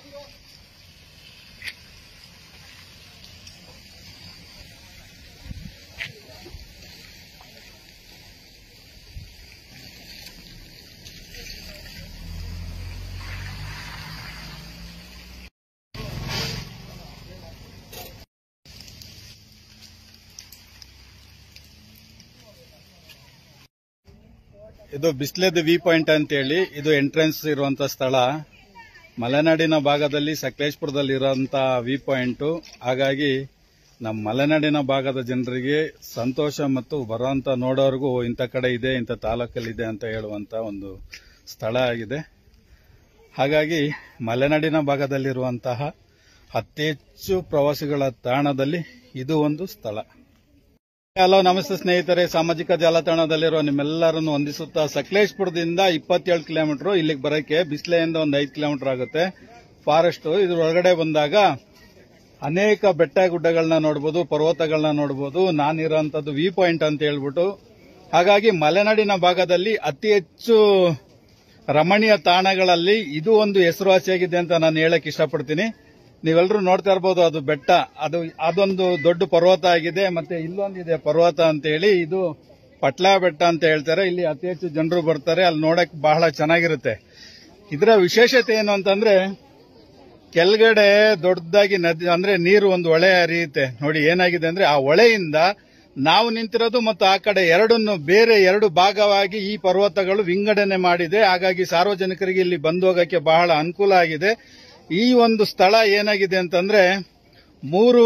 ಇದು ಬಿಸ್ಲೆದ್ V point ಅಂತೇಳಿ ಇದು ಎಂಟ್ರೆನ್ಸ್ ಇರುವಂತ ಸ್ಥಳ ಮಲೆನಾಡಿನ ಭಾಗದಲ್ಲಿ ಸಕಲೇಶ್ಪುರದಲ್ಲಿ ಇರುವಂತ ವಿ ಪಾಯಿಂಟ್ ಹಾಗಾಗಿ ನಮ್ಮ ಮಲೆನಾಡಿನ ಭಾಗದ ಜನರಿಗೆ ಸಂತೋಷ ಮತ್ತು ಬರುವಂತ ನೋಡೋರ್ಗೂ ಇಂಥ ಕಡೆ ಇದೆ ಇಂಥ ತಾಲೂಕಲ್ಲಿದೆ ಅಂತ ಹೇಳುವಂತ ಒಂದು ಸ್ಥಳ ಆಗಿದೆ ಹಾಗಾಗಿ ಮಲೆನಾಡಿನ ಭಾಗದಲ್ಲಿರುವಂತಹ ಅತಿ ಹೆಚ್ಚು ಪ್ರವಾಸಿಗಳ ತಾಣದಲ್ಲಿ ಇದು ಒಂದು ಸ್ಥಳ ಹಲೋ ನಮಸ್ತೆ ಸ್ನೇಹಿತರೆ ಸಾಮಾಜಿಕ ಜಾಲತಾಣದಲ್ಲಿರುವ ನಿಮ್ಮೆಲ್ಲರನ್ನು ಹೊಂದಿಸುತ್ತಾ ಸಕಲೇಶ್ಪುರದಿಂದ ಇಪ್ಪತ್ತೇಳು ಕಿಲೋಮೀಟರ್ ಇಲ್ಲಿಗೆ ಬರಕ್ಕೆ ಬಿಸ್ಲೆಯಿಂದ ಒಂದು ಐದು ಕಿಲೋಮೀಟರ್ ಆಗುತ್ತೆ ಫಾರೆಸ್ಟ್ ಇದ್ರ ಒಳಗಡೆ ಬಂದಾಗ ಅನೇಕ ಬೆಟ್ಟ ಗುಡ್ಡಗಳನ್ನ ನೋಡಬಹುದು ಪರ್ವತಗಳನ್ನ ನೋಡಬಹುದು ನಾನಿರೋಂಥದ್ದು ವಿ ಪಾಯಿಂಟ್ ಅಂತ ಹೇಳ್ಬಿಟ್ಟು ಹಾಗಾಗಿ ಮಲೆನಾಡಿನ ಭಾಗದಲ್ಲಿ ಅತಿ ಹೆಚ್ಚು ರಮಣೀಯ ತಾಣಗಳಲ್ಲಿ ಇದು ಒಂದು ಹೆಸರುವಾಸಿಯಾಗಿದೆ ಅಂತ ನಾನು ಹೇಳಕ್ ಇಷ್ಟಪಡ್ತೀನಿ ನೀವೆಲ್ಲರೂ ನೋಡ್ತಾ ಇರ್ಬೋದು ಅದು ಬೆಟ್ಟ ಅದು ಅದೊಂದು ದೊಡ್ಡ ಪರ್ವತ ಆಗಿದೆ ಮತ್ತೆ ಇಲ್ಲೊಂದಿದೆ ಪರ್ವತ ಅಂತ ಹೇಳಿ ಇದು ಪಟ್ಲಾ ಬೆಟ್ಟ ಅಂತ ಹೇಳ್ತಾರೆ ಇಲ್ಲಿ ಅತಿ ಹೆಚ್ಚು ಜನರು ಬರ್ತಾರೆ ಅಲ್ಲಿ ನೋಡಕ್ ಬಹಳ ಚೆನ್ನಾಗಿರುತ್ತೆ ಇದರ ವಿಶೇಷತೆ ಏನು ಅಂತಂದ್ರೆ ಕೆಳಗಡೆ ದೊಡ್ಡದಾಗಿ ನದಿ ಅಂದ್ರೆ ನೀರು ಒಂದು ಹೊಳೆ ಹರಿಯುತ್ತೆ ನೋಡಿ ಏನಾಗಿದೆ ಅಂದ್ರೆ ಆ ಹೊಳೆಯಿಂದ ನಾವು ನಿಂತಿರೋದು ಮತ್ತು ಆ ಕಡೆ ಎರಡನ್ನು ಬೇರೆ ಎರಡು ಭಾಗವಾಗಿ ಈ ಪರ್ವತಗಳು ವಿಂಗಡಣೆ ಮಾಡಿದೆ ಹಾಗಾಗಿ ಸಾರ್ವಜನಿಕರಿಗೆ ಇಲ್ಲಿ ಬಂದು ಹೋಗಕ್ಕೆ ಬಹಳ ಅನುಕೂಲ ಆಗಿದೆ ಈ ಒಂದು ಸ್ಥಳ ಏನಾಗಿದೆ ಅಂತಂದ್ರೆ ಮೂರು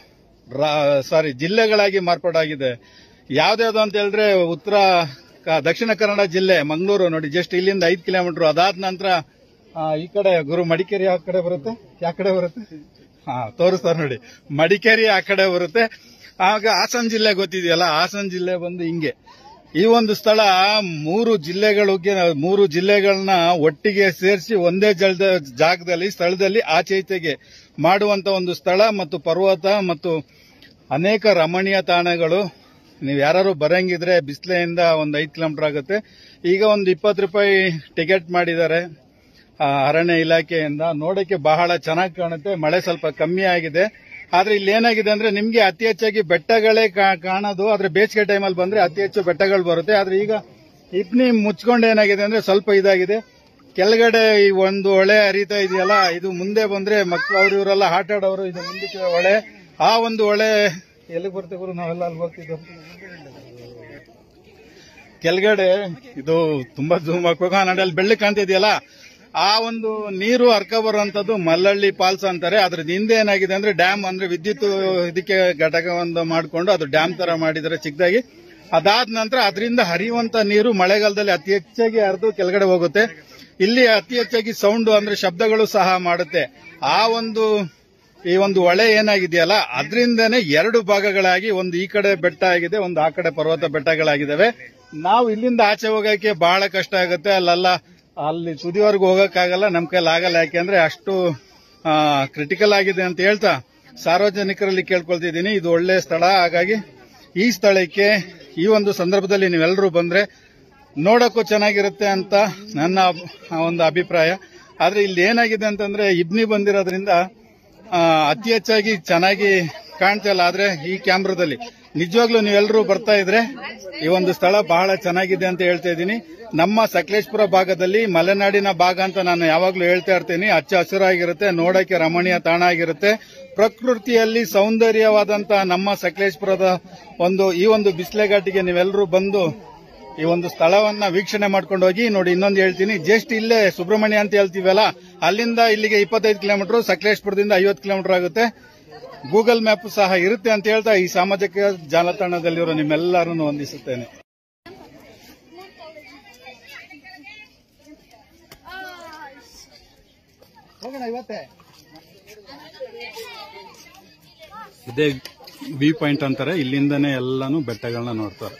ಸಾರಿ ಜಿಲ್ಲೆಗಳಾಗಿ ಮಾರ್ಪಾಡಾಗಿದೆ ಯಾವ್ದ್ಯಾವ್ದು ಅಂತ ಹೇಳಿದ್ರೆ ಉತ್ತರ ಕ- ದಕ್ಷಿಣ ಕನ್ನಡ ಜಿಲ್ಲೆ ಮಂಗಳೂರು ನೋಡಿ ಜಸ್ಟ್ ಇಲ್ಲಿಂದ ಐದು ಕಿಲೋಮೀಟರ್ ಅದಾದ ನಂತರ ಆ, ಈ ಕಡೆ ಗುರು ಮಡಿಕೇರಿ ಯಾವ ಕಡೆ ಬರುತ್ತೆ ಯಾವ ಕಡೆ ಬರುತ್ತೆ ಹಾ ತೋರಿಸ್ತಾರೆ ನೋಡಿ ಮಡಿಕೇರಿ ಆ ಕಡೆ ಬರುತ್ತೆ ಆಗ ಹಾಸನ ಜಿಲ್ಲೆ ಗೊತ್ತಿದೆಯಲ್ಲ ಹಾಸನ ಜಿಲ್ಲೆ ಬಂದು ಹಿಂಗೆ ಈ ಒಂದು ಸ್ಥಳ ಮೂರು ಜಿಲ್ಲೆಗಳಿಗೆ ಮೂರು ಜಿಲ್ಲೆಗಳನ್ನ ಒಟ್ಟಿಗೆ ಸೇರಿಸಿ ಒಂದೇ ಜಲದ ಜಾಗದಲ್ಲಿ ಸ್ಥಳದಲ್ಲಿ ಆಚೆ ಈಚೆಗೆ ಮಾಡುವಂತ ಒಂದು ಸ್ಥಳ ಮತ್ತು ಪರ್ವತ ಮತ್ತು ಅನೇಕ ರಮಣೀಯ ತಾಣಗಳು ನೀವು ಯಾರು ಬರಂಗಿದ್ರೆ ಬಿಸ್ಲೆಯಿಂದ ಒಂದು ಐದು ಕಿಲೋಮೀಟರ್ ಆಗುತ್ತೆ ಈಗ ಒಂದು ಇಪ್ಪತ್ತು ರೂಪಾಯಿ ಟಿಕೆಟ್ ಮಾಡಿದ್ದಾರೆ ಆ, ಅರಣ್ಯ ಇಲಾಖೆಯಿಂದ ನೋಡಕ್ಕೆ ಬಹಳ ಚೆನ್ನಾಗಿ ಕಾಣುತ್ತೆ ಮಳೆ ಸ್ವಲ್ಪ ಕಮ್ಮಿ ಆಗಿದೆ ಆದ್ರೆ ಇಲ್ಲಿ ಏನಾಗಿದೆ ಅಂದ್ರೆ ನಿಮ್ಗೆ ಅತಿ ಹೆಚ್ಚಾಗಿ ಬೆಟ್ಟಗಳೇ ಕಾ- ಕಾಣೋದು ಆದ್ರೆ ಬೇಸಿಗೆ ಟೈಮಲ್ಲಿ ಬಂದ್ರೆ ಅತಿ ಹೆಚ್ಚು ಬೆಟ್ಟಗಳು ಬರುತ್ತೆ ಆದ್ರೆ ಈಗ ಇಪ್ನಿ ಮುಚ್ಕೊಂಡು ಏನಾಗಿದೆ ಅಂದ್ರೆ ಸ್ವಲ್ಪ ಇದಾಗಿದೆ ಕೆಳಗಡೆ ಈ ಒಂದು ಹೊಳೆ ಹರಿತಾ ಇದೆಯಲ್ಲ ಇದು ಮುಂದೆ ಬಂದ್ರೆ ಮಕ್ಕಳು ಅವ್ರು ಇವರೆಲ್ಲ ಆಟ ಆಡೋರು ಇದು ಮುಂದಕ್ಕೆ ಹೊಳೆ ಆ ಒಂದು ಹೊಳೆ ಎಲ್ಲಿಗೆ ಬರುತ್ತೆ ಗುರು ನಾವೆಲ್ಲ ಅಲ್ಲಿ ಹೋಗ್ತಿದ್ದೋ ಕೆಳಗಡೆ ಇದು ತುಂಬಾ ಜೂಮ್ ಹಾಕ್ಬೇಕು ಹಾ, ನೋಡಿ ಅಲ್ಲಿ ಬೆಳ್ಳಿ ಕಾಣ್ತಿದೆಯಲ್ಲ ಆ ಒಂದು ನೀರು ಹರ್ಕ ಬರುವಂತದ್ದು ಮಲ್ಲಳ್ಳಿ ಫಾಲ್ಸ್ ಅಂತಾರೆ ಅದ್ರದ್ದು ಹಿಂದೆ ಏನಾಗಿದೆ ಅಂದ್ರೆ ಡ್ಯಾಮ್ ಅಂದ್ರೆ ವಿದ್ಯುತ್ ಇದಕ್ಕೆ ಘಟಕವನ್ನು ಮಾಡಿಕೊಂಡು ಅದು ಡ್ಯಾಮ್ ತರ ಮಾಡಿದರೆ ಚಿಕ್ಕದಾಗಿ ಅದಾದ ನಂತರ ಅದರಿಂದ ಹರಿಯುವಂತ ನೀರು ಮಳೆಗಾಲದಲ್ಲಿ ಅತಿ ಹೆಚ್ಚಾಗಿ ಹರಿದು ಕೆಳಗಡೆ ಹೋಗುತ್ತೆ ಇಲ್ಲಿ ಅತಿ ಹೆಚ್ಚಾಗಿ ಸೌಂಡ್ ಅಂದ್ರೆ ಶಬ್ದಗಳು ಸಹ ಮಾಡುತ್ತೆ ಆ ಒಂದು ಈ ಒಂದು ಹೊಳೆ ಏನಾಗಿದೆಯಲ್ಲ ಅದರಿಂದನೇ ಎರಡು ಭಾಗಗಳಾಗಿ ಒಂದು ಈ ಕಡೆ ಬೆಟ್ಟ ಆಗಿದೆ ಒಂದು ಆ ಕಡೆ ಪರ್ವತ ಬೆಟ್ಟಗಳಾಗಿದ್ದಾವೆ ನಾವು ಇಲ್ಲಿಂದ ಆಚೆ ಹೋಗಕ್ಕೆ ಬಹಳ ಕಷ್ಟ ಆಗುತ್ತೆ ಅಲ್ಲೆಲ್ಲ ಅಲ್ಲಿ ತುದಿವರೆಗೂ ಹೋಗಕ್ಕಾಗಲ್ಲ ನಮ್ ಕೈಲಿ ಆಗಲ್ಲ ಯಾಕೆಂದ್ರೆ ಅಷ್ಟು ಕ್ರಿಟಿಕಲ್ ಆಗಿದೆ ಅಂತ ಹೇಳ್ತಾ ಸಾರ್ವಜನಿಕರಲ್ಲಿ ಕೇಳ್ಕೊಳ್ತಿದ್ದೀನಿ ಇದು ಒಳ್ಳೆ ಸ್ಥಳ ಹಾಗಾಗಿ ಈ ಸ್ಥಳಕ್ಕೆ ಈ ಒಂದು ಸಂದರ್ಭದಲ್ಲಿ ನೀವೆಲ್ಲರೂ ಬಂದ್ರೆ ನೋಡಕ್ಕೂ ಚೆನ್ನಾಗಿರುತ್ತೆ ಅಂತ ನನ್ನ ಒಂದು ಅಭಿಪ್ರಾಯ ಆದ್ರೆ ಇಲ್ಲಿ ಏನಾಗಿದೆ ಅಂತಂದ್ರೆ ಇಬ್ನಿ ಬಂದಿರೋದ್ರಿಂದ ಆ, ಅತಿ ಹೆಚ್ಚಾಗಿ ಚೆನ್ನಾಗಿ ಕಾಣ್ತಾ ಇಲ್ಲ ಆದ್ರೆ ಈ ಕ್ಯಾಮ್ರಾದಲ್ಲಿ ನಿಜವಾಗ್ಲೂ ನೀವೆಲ್ಲರೂ ಬರ್ತಾ ಇದ್ರೆ ಈ ಒಂದು ಸ್ಥಳ ಬಹಳ ಚೆನ್ನಾಗಿದೆ ಅಂತ ಹೇಳ್ತಾ ಇದ್ದೀನಿ ನಮ್ಮ ಸಕಲೇಶ್ಪುರ ಭಾಗದಲ್ಲಿ ಮಲೆನಾಡಿನ ಭಾಗ ಅಂತ ನಾನು ಯಾವಾಗ್ಲೂ ಹೇಳ್ತಾ ಇರ್ತೀನಿ ಹಚ್ಚ ಹಸಿರಾಗಿರುತ್ತೆ ನೋಡಕ್ಕೆ ರಮಣೀಯ ತಾಣ ಆಗಿರುತ್ತೆ ಪ್ರಕೃತಿಯಲ್ಲಿ ಸೌಂದರ್ಯವಾದಂತಹ ನಮ್ಮ ಸಕಲೇಶ್ಪುರದ ಒಂದು ಈ ಒಂದು ಬಿಸ್ಲೆಘಾಟಿಗೆ ನೀವೆಲ್ಲರೂ ಬಂದು ಈ ಒಂದು ಸ್ಥಳವನ್ನ ವೀಕ್ಷಣೆ ಮಾಡ್ಕೊಂಡು ಹೋಗಿ ನೋಡಿ ಇನ್ನೊಂದು ಹೇಳ್ತೀನಿ ಜಸ್ಟ್ ಇಲ್ಲೇ ಸುಬ್ರಹ್ಮಣ್ಯ ಅಂತ ಹೇಳ್ತೀವಲ್ಲ ಅಲ್ಲಿಂದ ಇಲ್ಲಿಗೆ ಇಪ್ಪತ್ತೈದು ಕಿಲೋಮೀಟರ್ ಸಕಲೇಶ್ಪುರದಿಂದ ಐವತ್ತು ಕಿಲೋಮೀಟರ್ ಆಗುತ್ತೆ ಗೂಗಲ್ ಮ್ಯಾಪ್ ಸಹ ಇರುತ್ತೆ ಅಂತ ಹೇಳ್ತಾ ಈ ಸಾಮಾಜಿಕ ಜಾಲತಾಣದಲ್ಲಿರೋ ನಿಮ್ಮೆಲ್ಲರನ್ನು ವಂದಿಸುತ್ತೇನೆ ಹೋಗೋಣ ಇವತ್ತೇ ಇದೇ ವಿ ಪಾಯಿಂಟ್ ಅಂತಾರೆ ಇಲ್ಲಿಂದನೇ ಎಲ್ಲಾನು ಬೆಟ್ಟಗಳನ್ನ ನೋಡ್ತಾರೆ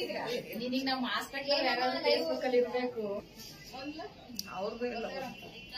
ನಿನಗೆ ನಮ್ಮ ಹಾಸ್ಪಿಟಲ್ ಯಾರಾದ್ರೂ ಫೇಸ್ಬುಕ್ ಅಲ್ಲಿ ಇರ್ಬೇಕು ಅವ್ರದ್ದು ಇಲ್ಲ